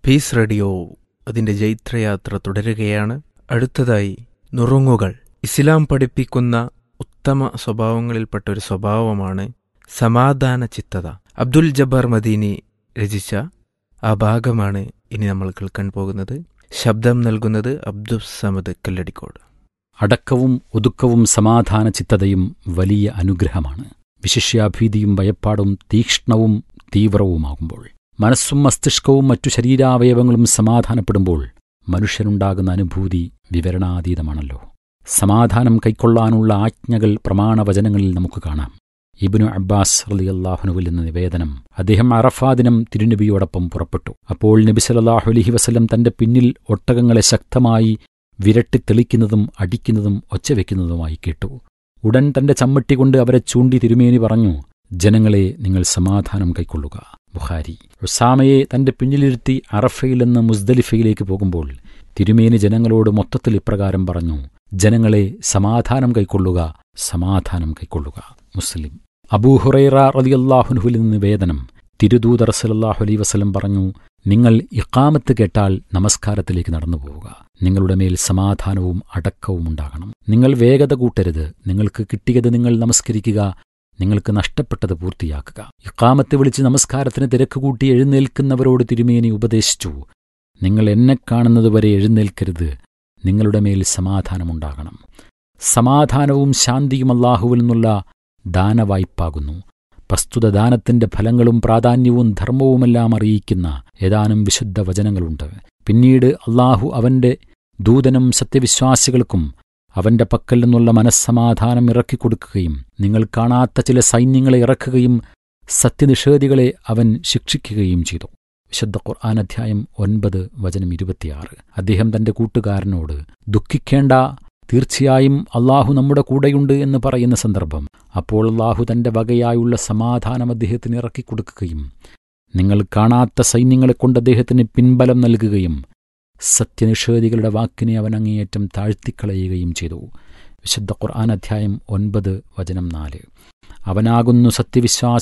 piece radio അതിന്റെ ജൈത്രയാത്ര തുടരുകയാണ് അടുത്തതായി നുറുങ്ങുകൾ ഇസ്ലാം പഠിപ്പിക്കുന്ന ഉത്തമ സ്വഭാവങ്ങളിൽപ്പെട്ട ഒരു സ്വഭാവമാണ് സമാധാന ചിത്തത അബ്ദുൽ ജബ്ബാർ മദീനി രചിച്ച ആ ഭാഗമാണ് ഇനി നമ്മൾ കേൾക്കാൻ പോകുന്നത് ശബ്ദം നൽകുന്നത് അബ്ദുൽ സമദ് കല്ലടിക്കോട് അടക്കവും ഒതുക്കവും സമാധാന ചിത്തതയും വലിയ അനുഗ്രഹമാണ് വിശിഷ്യാഭീതിയും ഭയപ്പാടും തീക്ഷ്ണവും തീവ്രവുമാകുമ്പോൾ മനസ്സും മസ്തിഷ്കവും മറ്റു ശരീരാവയവങ്ങളും സമാധാനപ്പെടുമ്പോൾ മനുഷ്യനുണ്ടാകുന്ന അനുഭൂതി വിവരണാതീതമാണല്ലോ സമാധാനം കൈക്കൊള്ളാനുള്ള ആജ്ഞകൾ പ്രമാണവചനങ്ങളിൽ നമുക്ക് കാണാം ഇബ്നു അബ്ബാസ് റളിയല്ലാഹുനുവിൽ നിന്ന് നിവേദനം അദ്ദേഹം അറഫാ ദിനം തിരുനബിയോടൊപ്പം പുറപ്പെട്ടു അപ്പോൾ നബി സല്ലല്ലാഹു അലൈഹി വസല്ലം തന്റെ പിന്നിൽ ഒട്ടകങ്ങളെ ശക്തമായി വിരട്ടിത്തെളിക്കുന്നതും അടിക്കുന്നതും ഒച്ചവെക്കുന്നതുമായി കേട്ടു ഉടൻ തന്റെ ചമ്മട്ടി കൊണ്ട് അവരെ ചൂണ്ടി തിരുമേനി പറഞ്ഞു ജനങ്ങളെ നിങ്ങൾ സമാധാനം കൈക്കൊള്ളുക ബുഹാരി ഉസാമയെ തന്റെ പിന്നിലിരുത്തി അറഫയിൽ നിന്ന് മുസ്ദലിഫയിലേക്ക് പോകുമ്പോൾ തിരുമേനി ജനങ്ങളോട് മൊത്തത്തിൽ ഇപ്രകാരം പറഞ്ഞു ജനങ്ങളെ സമാധാനം കൈക്കൊള്ളുക സമാധാനം കൈക്കൊള്ളുക മുസ്ലിം അബൂഹുറൈറ റളിയല്ലാഹുനുഹുൽ നിന്ന് വേദനം തിരുദൂതർ സല്ലല്ലാഹു അലൈഹി വസല്ലം പറഞ്ഞു നിങ്ങൾ ഇഖാമത്ത് കേട്ടാൽ നമസ്കാരത്തിലേക്ക് നടന്നു പോവുക നിങ്ങളുടെ മേൽ സമാധാനവും അടക്കവും ഉണ്ടാകണം നിങ്ങൾ വേഗത കൂട്ടരുത് നിങ്ങൾക്ക് കിട്ടിയത് നിങ്ങൾ നമസ്കരിക്കുക നിങ്ങൾക്ക് നഷ്ടപ്പെട്ടത് പൂർത്തിയാക്കുക ഇഖാമത്ത് വിളിച്ച് നമസ്കാരത്തിന് തിരക്ക് കൂട്ടി എഴുന്നേൽക്കുന്നവരോട് തിരുമേനി ഉപദേശിച്ചു നിങ്ങൾ എന്നെ കാണുന്നതുവരെ എഴുന്നേൽക്കരുത് നിങ്ങളുടെ മേൽ സമാധാനമുണ്ടാകണം സമാധാനവും ശാന്തിയും അല്ലാഹുവിൽ നിന്നുള്ള ദാനവായ്പാകുന്നു പ്രസ്തുത ദാനത്തിന്റെ ഫലങ്ങളും പ്രാധാന്യവും ധർമ്മവുമെല്ലാം അറിയിക്കുന്ന ഏതാനും വിശുദ്ധ വചനങ്ങളുണ്ട് പിന്നീട് അള്ളാഹു അവന്റെ ദൂതനും സത്യവിശ്വാസികൾക്കും അവന്റെ പക്കൽ നിന്നുള്ള മനസ്സമാധാനം ഇറക്കിക്കൊടുക്കുകയും നിങ്ങൾ കാണാത്ത ചില സൈന്യങ്ങളെ ഇറക്കുകയും സത്യനിഷേധികളെ അവൻ ശിക്ഷിക്കുകയും ചെയ്തു വിശുദ്ധ ഖുർആൻ അധ്യായം ഒൻപത് വചനം ഇരുപത്തിയാറ് അദ്ദേഹം തന്റെ കൂട്ടുകാരനോട് ദുഃഖിക്കേണ്ട തീർച്ചയായും അള്ളാഹു നമ്മുടെ കൂടെയുണ്ട് എന്ന് പറയുന്ന സന്ദർഭം അപ്പോൾ അള്ളാഹു തന്റെ വകയായുള്ള സമാധാനം അദ്ദേഹത്തിന് ഇറക്കിക്കൊടുക്കുകയും നിങ്ങൾ കാണാത്ത സൈന്യങ്ങളെ കൊണ്ട് അദ്ദേഹത്തിന് പിൻബലം നൽകുകയും സത്യനിഷേധികളുടെ വാക്കിനെ അവൻ അങ്ങേയറ്റം താഴ്ത്തിക്കളയുകയും ചെയ്തു വിശുദ്ധ ഖുർആൻ അധ്യായം ഒൻപത് വചനം നാല് അവനാകുന്നു സത്യവിശ്വാസ